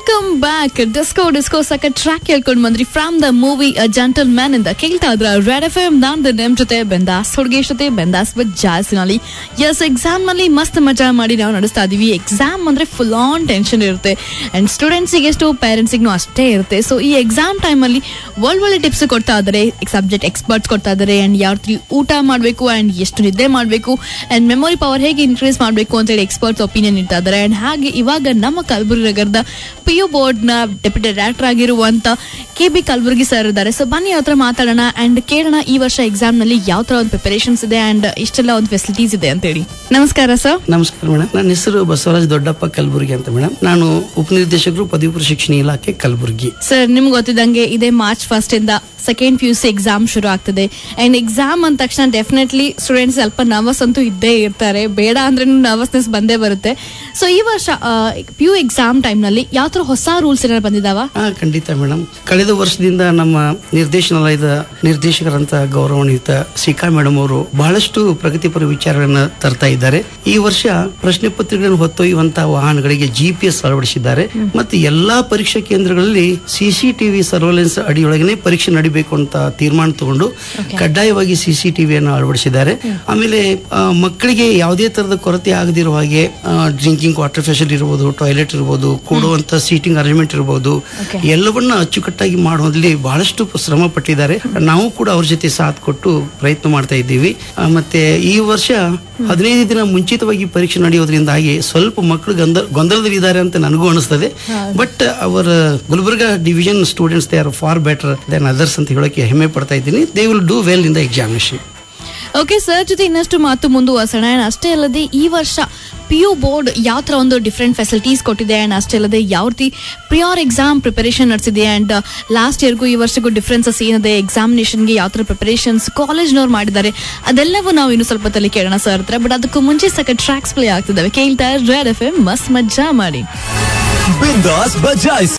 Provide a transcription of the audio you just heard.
Welcome back disco disco ಸಕ track ಕೇಳ್ಕೊಂಡ್ ಬಂದ್ರಿ from the movie gentleman ಇಂದ ಕೇಳ್ತಾ ಇದ್ರ ರೆಡ್ ಎಫ್ ಎಂ ನಾನ್ ನಿಮ್ ಜೊತೆ ಬೆಂದಾಸ್ ಹುಡುಗಿ ಜೊತೆ ಬೆಂದಾಸ್ ಬಟ್ ಜಾಸ್ತಿನಲ್ಲಿ ಎಸ್ ಎಕ್ಸಾಮ್ ನಲ್ಲಿ ಮಸ್ತ್ ಮಜಾ ಮಾಡಿ ನಾವು ನಡೆಸ್ತಾ ಇದೀವಿ ಎಕ್ಸಾಮ್ ಅಂದ್ರೆ ಫುಲ್ ಆನ್ ಟೆನ್ಷನ್ ಇರುತ್ತೆ ಅಂಡ್ ಸ್ಟೂಡೆಂಟ್ಸಿಗೆ ಎಷ್ಟು ಪೇರೆಂಟ್ಸಿಗೂ ಅಷ್ಟೇ ಇರುತ್ತೆ ಸೊ ಈ ಎಕ್ಸಾಮ್ ಟೈಮ್ ಅಲ್ಲಿ ಒಳ್ಳೆ ಒಳ್ಳೆ ಟಿಪ್ಸ್ ಕೊಡ್ತಾ ಇದಾರೆ ಸಬ್ಜೆಕ್ಟ್ ಎಕ್ಸ್ಪರ್ಟ್ಸ್ ಕೊಡ್ತಾ ಇದಾರೆ ಅಂಡ್ ಯಾವ ರೀತಿ ಊಟ ಮಾಡಬೇಕು ಅಂಡ್ ಎಷ್ಟು ನಿದ್ದೆ ಮಾಡಬೇಕು ಅಂಡ್ ಮೆಮೊರಿ ಪವರ್ ಹೇಗೆ ಇನ್ಕ್ರೀಸ್ ಮಾಡಬೇಕು ಅಂತ ಹೇಳಿ ಎಕ್ಸ್ಪರ್ಟ್ಸ್ ಒಪಿನಿಯನ್ ನೀಡ್ತಾ ಇದ್ದಾರೆ ಅಂಡ್ ಹಾಗೆ ಇವಾಗ ನಮ್ಮ ಕಲಬುರಗಿ ನಗರದ ಪಿ ಯು ಬೋರ್ಡ್ ನ ಡೆಪ್ಯೂಟಿ ಡೈರೆಕ್ಟರ್ ಆಗಿರುವಂತ ಕೆ ಬಿ ಕಲಬುರ್ಗಿ ಸರ್ ಇದ್ದಾರೆ ಸೊ ಬನ್ನಿ ಅವ್ರ ಹತ್ರ ಮಾತಾಡೋಣ ಅಂಡ್ ಕೇಳೋಣ ಈ ವರ್ಷ ಎಕ್ಸಾಮ್ ನಲ್ಲಿ ಯಾವ ತರ ಒಂದು ಪ್ರಿಪರೇಷನ್ಸ್ ಇದೆ ಅಂಡ್ ಇಷ್ಟೆಲ್ಲ ಒಂದು ಫೆಸಿಲಿಟೀಸ್ ಇದೆ ಅಂತ ಹೇಳಿ ನಮಸ್ಕಾರ ಸರ್ ನಮಸ್ಕಾರ ಮೇಡಮ್ ನನ್ನ ಹೆಸರು ಬಸವರಾಜ್ ದೊಡ್ಡಪ್ಪ ಕಲಬುರ್ಗಿ ಅಂತ ಮೇಡಮ್ ನಾನು ಉಪನಿರ್ದೇಶಕರು ಪದವಿ ಪೂರ್ವ ಶಿಕ್ಷಣ ಇಲಾಖೆ ಕಲಬುರ್ಗಿ ಸರ್ ನಿಮ್ಗೆ ಗೊತ್ತಿದ್ದಂಗೆ ಇದೇ ಮಾರ್ಚ್ ಫಸ್ಟ್ ಇಂದ second P U C exam ಶುರು ಆಗ್ತದೆ ಅಂಡ್ ಎಕ್ಸಾಮ್ ಅಂದ ತಕ್ಷಣ ಡೆಫಿನೆಟ್ಲಿ ಸ್ಟೂಡೆಂಟ್ಸ್ ಸ್ವಲ್ಪ ನರ್ವಸ್ ಅಂತೂ ಇದ್ದೇ ಇರ್ತಾರೆ ಬೇಡ ಅಂದ್ರೆ ನರ್ವಸ್ನೆಸ್ ಬಂದೇ ಬರುತ್ತೆ ಸೊ ಈ ವರ್ಷ ಪಿ ಯು ಎಕ್ಸಾಮ್ ಟೈಮ್ ನಲ್ಲಿ ಯಾವ ತರ ಹೊಸ ರೂಲ್ಸ್ ಏನಾದ್ರು ಬಂದಿದಾವ ಹಾ ಖಂಡಿತ ಮೇಡಮ್ ಕಳೆದ ವರ್ಷದಿಂದ ನಮ್ಮ ನಿರ್ದೇಶನಾಲಯದ ನಿರ್ದೇಶಕರಂತ ಗೌರವಾನ್ವಿತ ಸಿಕಾ ಮೇಡಮ್ ಅವರು ಬಹಳಷ್ಟು ಪ್ರಗತಿಪರ ವಿಚಾರಗಳನ್ನ ತರ್ತಾ ಇದ್ದಾರೆ ಈ ವರ್ಷ ಪ್ರಶ್ನೆ ಪತ್ರಿಕೆಗಳನ್ನು ಹೊತ್ತೊಯ್ಯುವಂತಹ ವಾಹನಗಳಿಗೆ ಜಿಪಿಎಸ್ ಅಳವಡಿಸಿದ್ದಾರೆ ಮತ್ತು ಎಲ್ಲಾ ಪರೀಕ್ಷಾ ಕೇಂದ್ರಗಳಲ್ಲಿ ಸಿಸಿಟಿವಿ ಸರ್ವೆಲೆನ್ಸ್ ಅಡಿಯೊಳಗನೆ ಪರೀಕ್ಷೆ ನಡಿಬೇಕು ಅಂತ ತೀರ್ಮಾನ ತಗೊಂಡು ಕಡ್ಡಾಯವಾಗಿ ಸಿಸಿಟಿವಿಯನ್ನು ಅಳವಡಿಸಿದ್ದಾರೆ ಆಮೇಲೆ ಆ, ಮಕ್ಕಳಿಗೆ ಯಾವುದೇ ತರದ ಕೊರತೆ ಆಗದಿರುವ ಹಾಗೆ ಡ್ರಿಂಕಿಂಗ್ ವಾಟರ್ ಫೆಸಿಲಿಟಿ ಇರ್ಬೋದು ಟಾಯ್ಲೆಟ್ ಇರ್ಬೋದು ಕೂಡುವಂತ ಸೀಟಿಂಗ್ ಅರೇಂಜ್ಮೆಂಟ್ ಇರ್ಬೋದು Okay. ಎಲ್ಲವನ್ನ ಅಚ್ಚುಕಟ್ಟಾಗಿ ಮಾಡುವಲ್ಲಿ ಬಹಳಷ್ಟು ಪ್ರಶ್ರಮ ಪಟ್ಟಿದ್ದಾರೆ ನಾವು ಕೂಡ ಅವ್ರ ಜೊತೆ ಸಾಥ್ ಕೊಟ್ಟು ಪ್ರಯತ್ನ ಮಾಡ್ತಾ ಇದ್ದೀವಿ ಆ, ಮತ್ತೆ ಈ ವರ್ಷ ಹದಿನೈದು ದಿನ ಮುಂಚಿತವಾಗಿ ಪರೀಕ್ಷೆ ನಡೆಯೋದ್ರಿಂದಾಗಿ ಸ್ವಲ್ಪ ಮಕ್ಕಳು ಗೊಂದಲ ಗೊಂದಲದಲ್ಲಿದ್ದಾರೆ ಅಂತ ನನಗೂ ಅನಿಸ್ತದೆ ಬಟ್ ಅವರ Gulbarga division students they are far better than others ಅಂತ ಹೇಳೋಕೆ ಹೆಮ್ಮೆ ಪಡ್ತಾ ಇದ್ದೀನಿ they will do well in the examination okay sir ಜೊತೆ ಇನ್ನಷ್ಟು ಮಾತು ಮುಂದುವರ್ಸೋಣ And ಅಷ್ಟೇ ಅಲ್ಲದೆ ಈ ವರ್ಷ ಪಿ ಯು ಬೋರ್ಡ್ ಯಾವ ತರ ಒಂದು ಡಿಫ್ರೆಂಟ್ ಫೆಸಿಲಿಟೀಸ್ ಕೊಟ್ಟಿದೆ ಅಂಡ್ ಅಷ್ಟೇ ಅಲ್ಲದೆ ಯಾವ ರೀತಿ ಪ್ರಿಯೋರ್ ಎಕ್ಸಾಮ್ ಪ್ರಿಪರೇಷನ್ ನಡೆಸಿದೆ ಅಂಡ್ ಲಾಸ್ಟ್ ಇಯರ್ಗೂ ಈ ವರ್ಷಕ್ಕೂ ಡಿಫ್ರೆನ್ಸಸ್ ಏನಿದೆ ಎಕ್ಸಾಮಿನೇಷನ್ಗೆ ಯಾವ ತರ ಪ್ರಿಪರೇಷನ್ಸ್ ಕಾಲೇಜ್ನವ್ರು ಮಾಡಿದ್ದಾರೆ ಅದೆಲ್ಲವೂ ನಾವು ಇನ್ನು ಸ್ವಲ್ಪ ತಲೆ ಕೇಳೋಣ ಸರ್ ಹತ್ರ ಬಟ್ ಅದಕ್ಕೂ ಮುಂಚೆ ಸಕ ಟ್ರ್ಯಾಕ್ಸ್ ಪ್ಲೇ ಆಗ್ತಿದ್ದಾವೆ ಕೇಳ್ತಾ ರೆಡ್ ಎಫ್ ಎಂ ಮಸ್ತ್ ಮಜ್ಜಾ ಮಾಡಿ बिंदास बजाइस